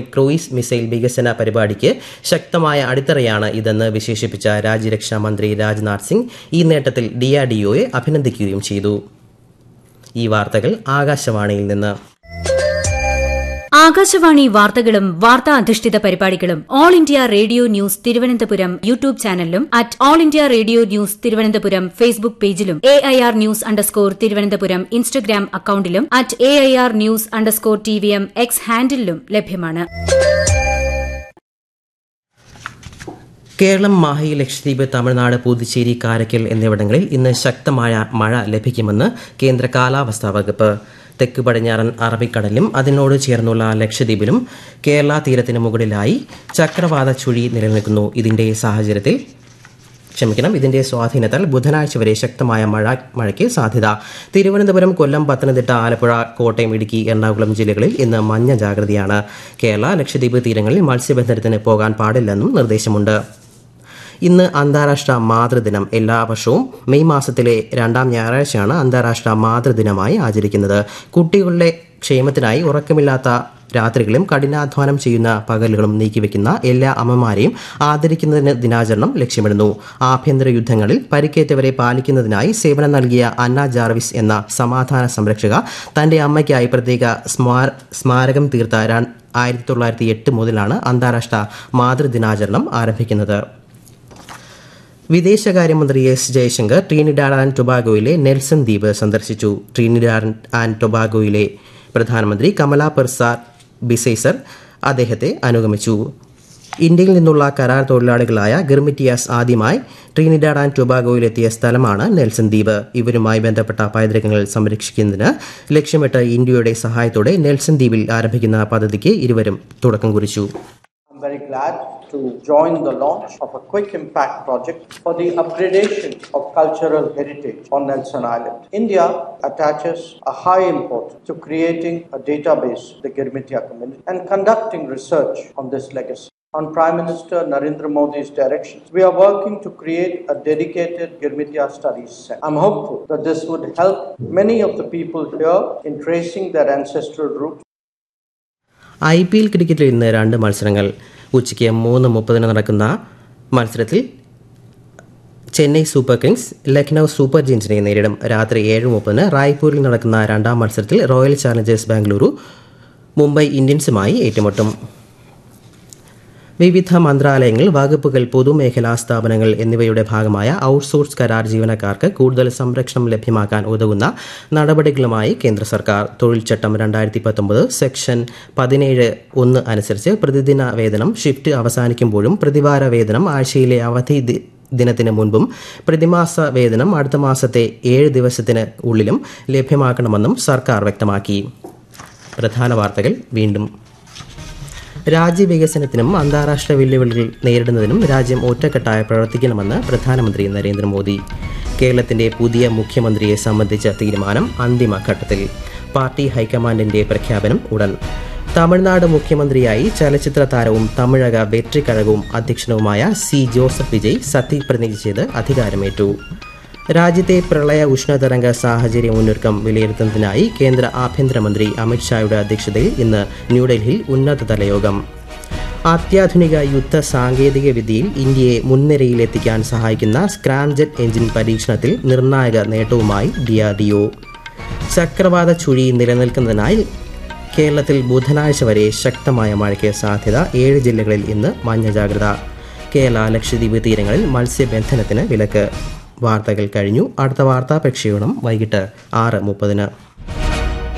Cruise missile വികസന പരിപാടിക്ക് ശക്തമായ അടിത്തറയാണ് ഇതെന്ന് വിശേഷിപ്പിച്ച രാജ്യരക്ഷാ മന്ത്രി രാജ്നാഥ് സിംഗ് ഈ നേട്ടത്തിൽ ഡിആർഡിഒയെ അഭിനന്ദിക്കുകയും ചെയ്തു ഈ വാർത്തകൾ ആകാശവാണിയിൽ നിന്ന് ആകാശവാണി വാർത്തകളും വാർത്താ അധിഷ്ഠിത പരിപാടികളും all India radio news Thiruvananthapuram YouTube ചാനലിലും at all India radio news Thiruvananthapuram Facebook പേജിലും A I R news underscore Thiruvananthapuram Instagram അക്കൌണ്ടിലും at A I R news underscore T V M X ഹാൻഡിലും ലഭ്യമാണ് കേരളം മാഹി ലക്ഷദ്വീപ് തമിഴ്നാട് പുതുച്ചേരി കാരക്കൽ എന്നിവിടങ്ങളിൽ ഇന്ന് ശക്തമായ മഴ ലഭിക്കുമെന്ന് കേന്ദ്ര കാലാവസ്ഥാ വകുപ്പ് തെക്ക് പടിഞ്ഞാറൻ അറബിക്കടലിലും അതിനോട് ചേർന്നുള്ള ലക്ഷദ്വീപിലും കേരള തീരത്തിന് മുകളിലായി ചക്രവാത ചുഴി നിലനിൽക്കുന്നു ഇതിന്റെ സാഹചര്യത്തിൽ ക്ഷമിക്കണം ഇതിന്റെ സ്വാധീനത്താൽ ബുധനാഴ്ച വരെ ശക്തമായ മഴ മഴയ്ക്ക് സാധ്യത തിരുവനന്തപുരം കൊല്ലം പത്തനംതിട്ട ആലപ്പുഴ കോട്ടയം ഇടുക്കി എറണാകുളം ജില്ലകളിൽ ഇന്ന് മഞ്ഞ ജാഗ്രതയാണ് കേരള ലക്ഷദ്വീപ് തീരങ്ങളിൽ മത്സ്യബന്ധനത്തിന് പോകാൻ പാടില്ലെന്നും നിർദ്ദേശമുണ്ട് ഇന്ന് അന്താരാഷ്ട്ര മാതൃദിനം എല്ലാ വർഷവും മെയ് മാസത്തിലെ രണ്ടാം ഞായറാഴ്ചയാണ് അന്താരാഷ്ട്ര മാതൃദിനമായി ആചരിക്കുന്നത് കുട്ടികളുടെ ക്ഷേമത്തിനായി ഉറക്കമില്ലാത്ത രാത്രികളും കഠിനാധ്വാനം ചെയ്യുന്ന പകലുകളും നീക്കിവെക്കുന്ന എല്ലാ അമ്മമാരെയും ആദരിക്കുന്നതിന് ദിനാചരണം ലക്ഷ്യമിടുന്നു ആഭ്യന്തര യുദ്ധങ്ങളിൽ പരിക്കേറ്റവരെ പാലിക്കുന്നതിനായി സേവനം നൽകിയ അന്ന ജാർവിസ് എന്ന സമാധാന സംരക്ഷക തന്റെ അമ്മയ്ക്കായി പ്രത്യേക സ്മാര സ്മാരകം തീർത്ത ആയിരത്തി തൊള്ളായിരത്തി എട്ട് മുതലാണ് അന്താരാഷ്ട്ര മാതൃദിനാചരണം ആരംഭിക്കുന്നത് വിദേശകാര്യമന്ത്രി എസ് ജയശങ്കർ ട്രീനിഡാഡ് ആൻഡ് ടൊബാഗോയിലെ നെൽസൺ ദ്വീപ് സന്ദർശിച്ചു ട്രീനിഡാഡ് ആൻഡ് ടൊബാഗോയിലെ പ്രധാനമന്ത്രി കമല പെർസാർ ബിസൈസർ അദ്ദേഹത്തെ അനുഗമിച്ചു ഇന്ത്യയിൽ നിന്നുള്ള കരാർ തൊഴിലാളികളായ ഗിർമിറ്റിയാസ് ആദ്യമായി ട്രീനിഡാഡ് ആൻഡ് ടൊബാഗോയിലെത്തിയ സ്ഥലമാണ് നെൽസൺ ദ്വീപ് ഇവരുമായി ബന്ധപ്പെട്ട പൈതൃകങ്ങൾ സംരക്ഷിക്കുന്നതിന് ലക്ഷ്യമിട്ട് ഇന്ത്യയുടെ സഹായത്തോടെ നെൽസൺ ദ്വീപിൽ ആരംഭിക്കുന്ന പദ്ധതിക്ക് ഇരുവരും തുടക്കം കുറിച്ചു I'm very glad to join the launch of a quick impact project for the upgradation of cultural heritage on Nelson Island. India attaches a high importance to creating a database, the Girmitia community, and conducting research on this legacy. On Prime Minister Narendra Modi's direction, we are working to create a dedicated Girmitia Studies Center. I'm hopeful that this would help many of the people here in tracing their ancestral roots I P L ക്രിക്കറ്റിൽ ഇന്ന് രണ്ട് മത്സരങ്ങൾ ഉച്ചയ്ക്ക് മൂന്ന് മുപ്പതിന് നടക്കുന്ന മത്സരത്തിൽ Chennai super kings Lucknow super ജയൻസിനെ നേരിടും രാത്രി ഏഴ് മുപ്പതിന് റായ്പൂരിൽ നടക്കുന്ന രണ്ടാം മത്സരത്തിൽ റോയൽ ചാലഞ്ചേഴ്സ് ബാംഗ്ലൂരു മുംബൈ ഇന്ത്യൻസുമായി ഏറ്റുമുട്ടും വിവിധ മന്ത്രാലയങ്ങൾ വകുപ്പുകൾ പൊതുമേഖലാ സ്ഥാപനങ്ങൾ എന്നിവയുടെ ഭാഗമായ ഔട്ട്സോഴ്സ് കരാർ ജീവനക്കാർക്ക് കൂടുതൽ സംരക്ഷണം ലഭ്യമാക്കാൻ ഉതകുന്ന നടപടികളുമായി കേന്ദ്ര സർക്കാർ തൊഴിൽ ചട്ടം രണ്ടായിരത്തി പത്തൊമ്പത് സെക്ഷൻ പതിനേഴ് ഒന്ന് അനുസരിച്ച് പ്രതിദിന വേതനം ഷിഫ്റ്റ് അവസാനിക്കുമ്പോഴും പ്രതിവാര വേതനം ആഴ്ചയിലെ അവധി ദി- ദിനത്തിന് മുൻപും പ്രതിമാസ വേതനം അടുത്ത മാസത്തെ ഏഴ് ദിവസത്തിന് ഉള്ളിലും ലഭ്യമാക്കണമെന്നും സർക്കാർ വ്യക്തമാക്കി പ്രധാന വാർത്തകൾ വീണ്ടും രാജ്യവികസനത്തിനും അന്താരാഷ്ട്ര വെല്ലുവിളികൾ നേരിടുന്നതിനും രാജ്യം ഒറ്റക്കെട്ടായി പ്രവർത്തിക്കണമെന്ന് പ്രധാനമന്ത്രി നരേന്ദ്രമോദി കേരളത്തിന്റെ പുതിയ മുഖ്യമന്ത്രിയെ സംബന്ധിച്ച തീരുമാനം അന്തിമഘട്ടത്തിൽ പാർട്ടി ഹൈക്കമാൻഡിന്റെ പ്രഖ്യാപനം ഉടൻ തമിഴ്നാട് മുഖ്യമന്ത്രിയായി ചലച്ചിത്ര താരവും തമിഴക വെട്രിക്കഴകവും അധ്യക്ഷനുമായ സി ജോസഫ് വിജയ് സത്യപ്രതിജ്ഞ ചെയ്ത് അധികാരമേറ്റു രാജ്യത്തെ പ്രളയ ഉഷ്ണതരംഗ സാഹചര്യ മുന്നൊരുക്കം വിലയിരുത്തുന്നതിനായി കേന്ദ്ര ആഭ്യന്തരമന്ത്രി അമിത്ഷായുടെ അധ്യക്ഷതയിൽ ഇന്ന് ന്യൂഡൽഹിയിൽ ഉന്നതതല യോഗം അത്യാധുനിക യുദ്ധ സാങ്കേതിക വിദ്യയിൽ ഇന്ത്യയെ മുൻനിരയിലെത്തിക്കാൻ സഹായിക്കുന്ന സ്ക്രാംജെറ്റ് എഞ്ചിൻ പരീക്ഷണത്തിൽ നിർണായക നേട്ടവുമായി ഡിആർഡിഒ ചക്രവാത ചുഴി നിലനിൽക്കുന്നതിനായി കേരളത്തിൽ ബുധനാഴ്ച വരെ ശക്തമായ മഴയ്ക്ക് സാധ്യത ഏഴ് ജില്ലകളിൽ ഇന്ന് മഞ്ഞ ജാഗ്രത കേരള ലക്ഷദ്വീപ് തീരങ്ങളിൽ മത്സ്യബന്ധനത്തിന് വിലക്ക് വാർത്തകൾ കഴിഞ്ഞു അടുത്ത വാർത്താ പ്രക്ഷേപണം വൈകിട്ട് ആറ് മുപ്പതിന്